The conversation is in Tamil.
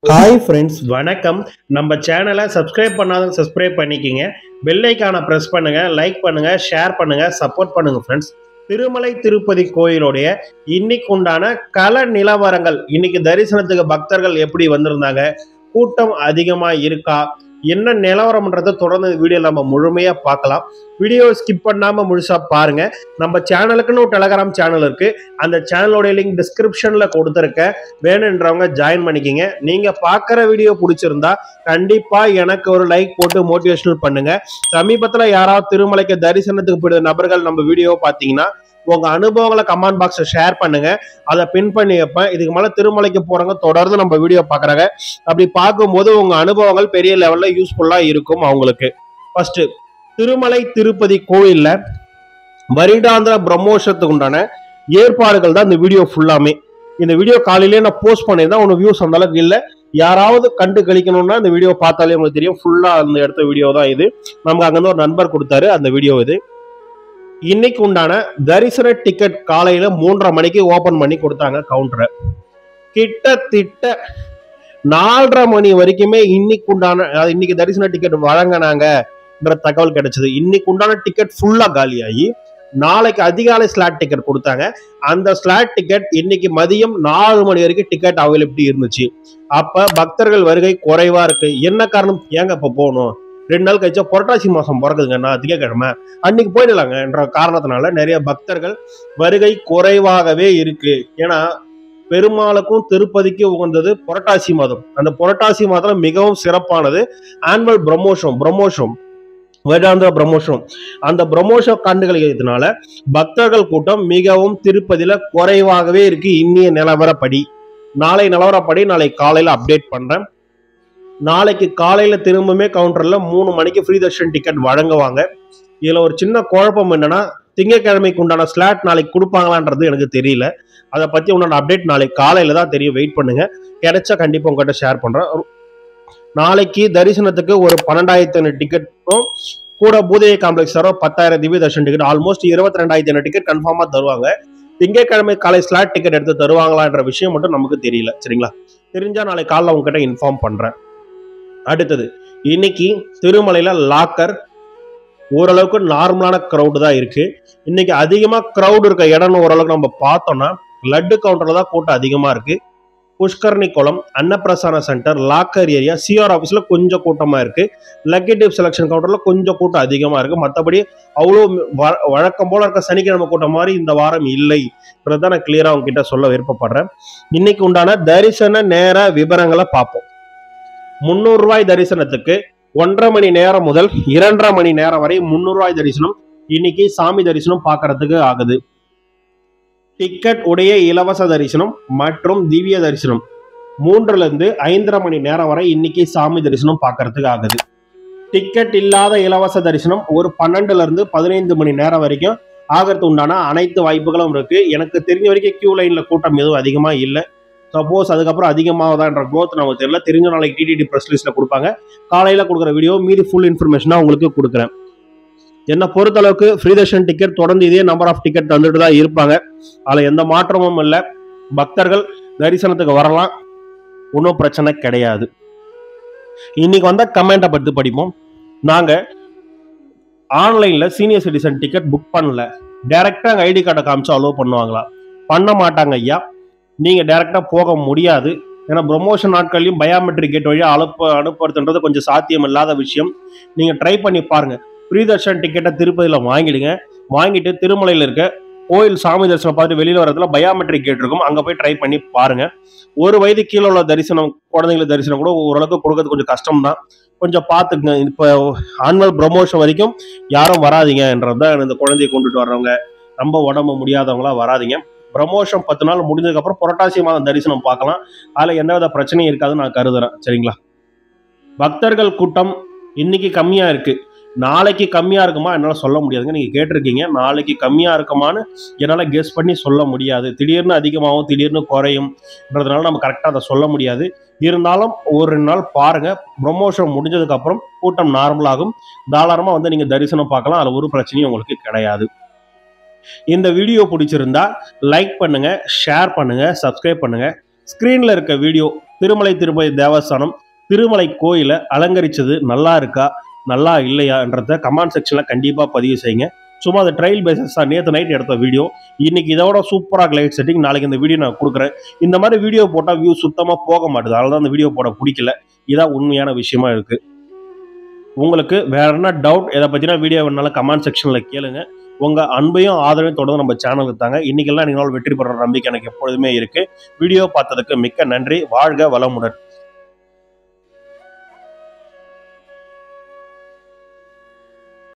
ஹாய் ஃப்ரெண்ட்ஸ் வணக்கம் நம்ம சேனலை சப்ஸ்கிரைப் பண்ணாத சப்ஸ்கிரைப் பண்ணிக்கிங்க பெல்லைக்கான ப்ரெஸ் பண்ணுங்க லைக் பண்ணுங்க ஷேர் பண்ணுங்க சப்போர்ட் பண்ணுங்க ஃப்ரெண்ட்ஸ் திருமலை திருப்பதி கோயிலுடைய இன்னைக்கு உண்டான கள நிலவரங்கள் இன்னைக்கு தரிசனத்துக்கு பக்தர்கள் எப்படி வந்திருந்தாங்க கூட்டம் அதிகமா இருக்கா என்ன நிலவரம்ன்றதை தொடர்ந்து இந்த வீடியோ நம்ம முழுமையா பார்க்கலாம் வீடியோ ஸ்கிப் பண்ணாம முழுசா பாருங்க நம்ம சேனலுக்குன்னு ஒரு டெலகிராம் சேனல் இருக்கு அந்த சேனலோட லிங்க் டிஸ்கிரிப்ஷன்ல கொடுத்துருக்கேன் வேணுன்றவங்க ஜாயின் பண்ணிக்கிங்க நீங்க பார்க்குற வீடியோ பிடிச்சிருந்தா கண்டிப்பா எனக்கு ஒரு லைக் போட்டு மோட்டிவேஷனல் பண்ணுங்க சமீபத்துல யாராவது திருமலைக்கு தரிசனத்துக்கு போயிடுற நபர்கள் நம்ம வீடியோ பார்த்தீங்கன்னா உங்க அனுபவங்களை கமெண்ட் பாக்ஸ்ல ஷேர் பண்ணுங்க அதை பின் பண்ணி வைப்பேன் இதுக்கு மேல திருமலைக்கு போறவங்க தொடர்ந்து நம்ம வீடியோ பார்க்குறாங்க அப்படி பார்க்கும்போது உங்க அனுபவங்கள் பெரிய லெவல்ல யூஸ்ஃபுல்லா இருக்கும் அவங்களுக்கு ஃபர்ஸ்ட் திருமலை திருப்பதி கோயில்ல வருடாந்திர பிரம்மோஷத்துக்கு உண்டான ஏற்பாடுகள் தான் இந்த வீடியோ ஃபுல்லாமே இந்த வீடியோ காலையிலேயே நான் போஸ்ட் பண்ணியிருந்தேன் ஒன்று வியூஸ் அந்த அளவுக்கு இல்லை யாராவது கண்டு கழிக்கணும்னா இந்த வீடியோ பார்த்தாலே உங்களுக்கு தெரியும் ஃபுல்லா அந்த எடுத்த வீடியோ தான் இது நமக்கு அங்கேருந்து ஒரு நண்பர் கொடுத்தாரு அந்த வீடியோ இது இன்னைக்கு உண்டான தரிசன டிக்கெட் காலையில மூன்றரை மணிக்கு ஓபன் பண்ணி கொடுத்தாங்க கவுண்டரை கிட்டத்தட்ட நாலரை மணி வரைக்குமே இன்னைக்கு உண்டான அதாவது இன்னைக்கு தரிசன டிக்கெட் வழங்கினாங்கன்ற தகவல் கிடைச்சது இன்னைக்கு உண்டான டிக்கெட் ஃபுல்லா காலியாகி நாளைக்கு அதிகாலை ஸ்லாட் டிக்கெட் கொடுத்தாங்க அந்த ஸ்லாட் டிக்கெட் இன்னைக்கு மதியம் நாலு மணி வரைக்கும் டிக்கெட் அவைலபிலிட்டி இருந்துச்சு அப்ப பக்தர்கள் வருகை குறைவா இருக்கு என்ன காரணம் ஏங்க இப்ப போகணும் ரெண்டு நாள் கழிச்சா புரட்டாசி மாசம் பிறக்குதுங்க நான் திங்கக்கிழமை அன்னைக்கு போயிடலாங்க என்ற காரணத்தினால நிறைய பக்தர்கள் வருகை குறைவாகவே இருக்கு ஏன்னா பெருமாளுக்கும் திருப்பதிக்கு உகந்தது புரட்டாசி மாதம் அந்த புரட்டாசி மாதம் மிகவும் சிறப்பானது ஆனுவல் பிரம்மோஷம் பிரம்மோஷம் வேதாந்திர பிரம்மோஷம் அந்த பிரம்மோஷம் கண்டுகளிக்கிறதுனால பக்தர்கள் கூட்டம் மிகவும் திருப்பதியில குறைவாகவே இருக்கு இன்னிய நிலவரப்படி நாளை நிலவரப்படி நாளை காலையில அப்டேட் பண்றேன் நாளைக்கு காலையில திரும்பவுமே கவுண்டர்ல மூணு மணிக்கு ஃப்ரீ தர்ஷன் டிக்கெட் வழங்குவாங்க இதுல ஒரு சின்ன குழப்பம் என்னன்னா திங்கட்கிழமைக்கு உண்டான ஸ்லாட் நாளைக்கு கொடுப்பாங்களான்றது எனக்கு தெரியல அதை பத்தி உண்டான அப்டேட் நாளைக்கு காலையில தான் தெரியும் வெயிட் பண்ணுங்க கிடைச்சா கண்டிப்பா உங்ககிட்ட ஷேர் பண்றேன் நாளைக்கு தரிசனத்துக்கு ஒரு பன்னெண்டாயிரத்தி ஐநூறு டிக்கெட்டும் கூட பூதேய காம்ப்ளெக்ஸ் தர பத்தாயிரம் திவ்ய தர்ஷன் டிக்கெட் ஆல்மோஸ்ட் இருபத்தி ரெண்டாயிரத்தி ஐநூறு டிக்கெட் கன்ஃபார்மா தருவாங்க திங்கட்கிழமை காலை ஸ்லாட் டிக்கெட் எடுத்து தருவாங்களான்ற விஷயம் மட்டும் நமக்கு தெரியல சரிங்களா தெரிஞ்சா நாளைக்கு காலைல உங்ககிட்ட இன்ஃபார்ம் பண்றேன் அடுத்தது இன்னைக்கு திருமலையில லாக்கர் ஓரளவுக்கு நார்மலான க்ரௌடு தான் இருக்கு இன்னைக்கு அதிகமா க்ரௌட் இருக்க இடம்னு ஓரளவுக்கு நம்ம பார்த்தோம்னா லட்டு கவுண்டர்ல தான் கூட்டம் அதிகமா இருக்கு புஷ்கரணி குளம் அன்னப்பிரசான சென்டர் லாக்கர் ஏரியா சிஆர் ஆஃபீஸில் கொஞ்சம் கூட்டமாக இருக்கு லக்கி டிப் செலெக்ஷன் கவுண்டரில் கொஞ்சம் கூட்டம் அதிகமாக இருக்கு மற்றபடி அவ்வளோ வ- வழக்கம் போல இருக்க சனிக்கிழமை கூட்டம் மாதிரி இந்த வாரம் இல்லைன்றதை நான் கிளியராக உங்ககிட்ட சொல்ல விருப்பப்படுறேன் இன்னைக்கு உண்டான தரிசன நேர விவரங்களை பார்ப்போம் முந்நூறு ரூபாய் தரிசனத்துக்கு ஒன்றரை மணி நேரம் முதல் இரண்டரை மணி நேரம் வரை முந்நூறு ரூபாய் தரிசனம் இன்னைக்கு சாமி தரிசனம் பார்க்கறதுக்கு ஆகுது டிக்கெட் உடைய இலவச தரிசனம் மற்றும் திவ்ய தரிசனம் மூன்றுல இருந்து ஐந்தரை மணி நேரம் வரை இன்னைக்கு சாமி தரிசனம் பார்க்கறதுக்கு ஆகுது டிக்கெட் இல்லாத இலவச தரிசனம் ஒரு பன்னெண்டுல இருந்து பதினைந்து மணி நேரம் வரைக்கும் ஆகிறது உண்டான அனைத்து வாய்ப்புகளும் இருக்கு எனக்கு தெரிஞ்ச வரைக்கும் கியூ லைன்ல கூட்டம் எதுவும் அதிகமா இல்லை சப்போஸ் அதுக்கப்புறம் அதிகமாகதான்ற growth நமக்கு தெரியல தெரிஞ்ச நாளைக்கு டிடிடி ப்ரெஸ் லிஸ்ட்ல கொடுப்பாங்க காலையில கொடுக்குற வீடியோ மீதி ஃபுல் இன்ஃபர்மேஷனா உங்களுக்கு கொடுக்குறேன் என்னை பொறுத்தளவுக்கு ஃப்ரீ தர்ஷன் டிக்கெட் தொடர்ந்து இதே நம்பர் ஆஃப் டிக்கெட் தந்துட்டு தான் இருப்பாங்க அதில் எந்த மாற்றமும் இல்லை பக்தர்கள் தரிசனத்துக்கு வரலாம் ஒன்றும் பிரச்சனை கிடையாது இன்னைக்கு வந்த கமெண்ட்டை பற்றி படிப்போம் நாங்கள் ஆன்லைனில் சீனியர் சிட்டிசன் டிக்கெட் புக் பண்ணல டைரெக்டாக அங்கே ஐடி கார்டை காமிச்சு அலோவ் பண்ணுவாங்களா பண்ண மாட்டாங்க ஐயா நீங்கள் டைரெக்டாக போக முடியாது ஏன்னா ப்ரொமோஷன் நாட்கள்லையும் பயோமெட்ரிக் கேட் வழியாக அனுப்ப அனுப்புறதுன்றது கொஞ்சம் சாத்தியம் இல்லாத விஷயம் நீங்கள் ட்ரை பண்ணி பாருங்க ஃப்ரீ தர்ஷன் டிக்கெட்டை திருப்பதியில் வாங்கிடுங்க வாங்கிட்டு திருமலையில் இருக்க கோயில் சாமி தரிசனம் பார்த்துட்டு வெளியில் வரதுல பயோமெட்ரிக் கேட் இருக்கும் அங்கே போய் ட்ரை பண்ணி பாருங்க ஒரு வயது கீழே உள்ள தரிசனம் குழந்தைங்களுக்கு தரிசனம் கூட ஓரளவுக்கு கொடுக்கறது கொஞ்சம் கஷ்டம் தான் கொஞ்சம் பார்த்துக்குங்க இப்போ ஆனுவல் ப்ரொமோஷன் வரைக்கும் யாரும் வராதீங்கன்றது தான் இந்த குழந்தையை கொண்டுட்டு வர்றவங்க ரொம்ப உடம்பு முடியாதவங்களா வராதீங்க ப்ரமோஷன் பத்து நாள் முடிஞ்சதுக்கப்புறம் புரட்டாசி மாதம் தரிசனம் பார்க்கலாம் அதில் எந்தவித பிரச்சனையும் இருக்காதுன்னு நான் கருதுறேன் சரிங்களா பக்தர்கள் கூட்டம் இன்னைக்கு கம்மியாக இருக்கு நாளைக்கு கம்மியாக இருக்குமா என்னால் சொல்ல முடியாதுங்க நீங்கள் கேட்டிருக்கீங்க நாளைக்கு கம்மியாக இருக்குமான்னு என்னால் கெஸ் பண்ணி சொல்ல முடியாது திடீர்னு அதிகமாகும் திடீர்னு குறையும்ன்றதுனால நம்ம கரெக்டாக அதை சொல்ல முடியாது இருந்தாலும் ஒரு ரெண்டு நாள் பாருங்க ப்ரொமோஷன் முடிஞ்சதுக்கப்புறம் கூட்டம் நார்மலாகும் தாராளமாக வந்து நீங்கள் தரிசனம் பார்க்கலாம் அதில் ஒரு பிரச்சனையும் உங்களுக்கு கிடையாது இந்த வீடியோ பிடிச்சிருந்தா லைக் பண்ணுங்க ஷேர் பண்ணுங்க சப்ஸ்கிரைப் பண்ணுங்க ஸ்க்ரீனில் இருக்க வீடியோ திருமலை திருப்பதி தேவஸ்தானம் திருமலை கோயிலை அலங்கரிச்சது நல்லா இருக்கா நல்லா இல்லையான்றத கமெண்ட் செக்ஷனில் கண்டிப்பாக பதிவு செய்யுங்க சும்மா அது ட்ரையல் பேசஸ் தான் நேற்று நைட் எடுத்த வீடியோ இன்னைக்கு இதோட சூப்பராக லைட் செட்டிங் நாளைக்கு இந்த வீடியோ நான் கொடுக்குறேன் இந்த மாதிரி வீடியோ போட்டால் வியூ சுத்தமாக போக மாட்டுது அதனால தான் அந்த வீடியோ போட பிடிக்கல இதான் உண்மையான விஷயமா இருக்குது உங்களுக்கு வேற என்ன டவுட் எதை பற்றினா வீடியோ வேணாலும் கமெண்ட் செக்ஷனில் கேளுங்க உங்கள் அன்பையும் ஆதரவையும் தொடர்ந்து நம்ம சேனலுக்கு தாங்க இன்னைக்கெல்லாம் நீங்கள் வெற்றி பெற நம்பிக்கை எனக்கு எப்பொழுதுமே இருக்குது வீடியோ பார்த்ததுக்கு மிக்க நன்றி வாழ்க வளமுடன்